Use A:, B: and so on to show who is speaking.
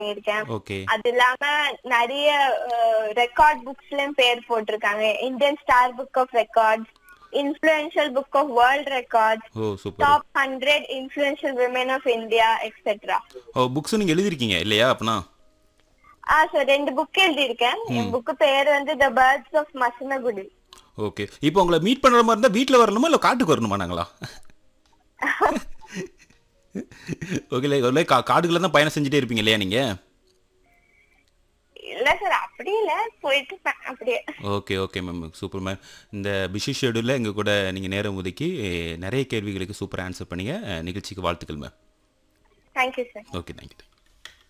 A: பண்ணியிருக்கேன்
B: ஓகே
A: அது இல்லாம நிறைய ரெக்கார்ட் புக்ஸ்லயும் பேர் போட்டிருக்காங்க Indian star book of records influential book of world records
B: ஓ super
A: top hundred influential women of India etcetera
B: ஓ புக்ஸ் நீங்க எழுதிருக்கீங்க இல்லையா அப்பனா
A: ஆ சார் ரெண்டு புக் எழுதியிருக்கேன் என் புக்கு பேர் வந்து the birds of Masinagudi
B: okay இப்போ உங்களை மீட் பண்ற மாதிரி இருந்தா வீட்ல வரணுமா இல்ல காட்டுக்கு வரணுமா நாங்களா ஓகே இல்லை கா காடுகளில் தான் பயணம் செஞ்சுட்டே இருப்பீங்க இல்லையா நீங்க
A: இல்ல சார் அப்படி இல்ல போயிட்டு இருப்பேன் அப்படியே
B: okay okay ma'am super ma'am இந்த பிஸி ஷெடியூலில் எங்கள் கூட நீங்கள் நேரம் ஒதுக்கி நிறைய கேள்விகளுக்கு சூப்பர் ஆன்சர் பண்ணீங்க அஹ், நிகழ்ச்சிக்கு வாழ்த்துக்கள் ma'am
A: thank you sir
B: okay thank you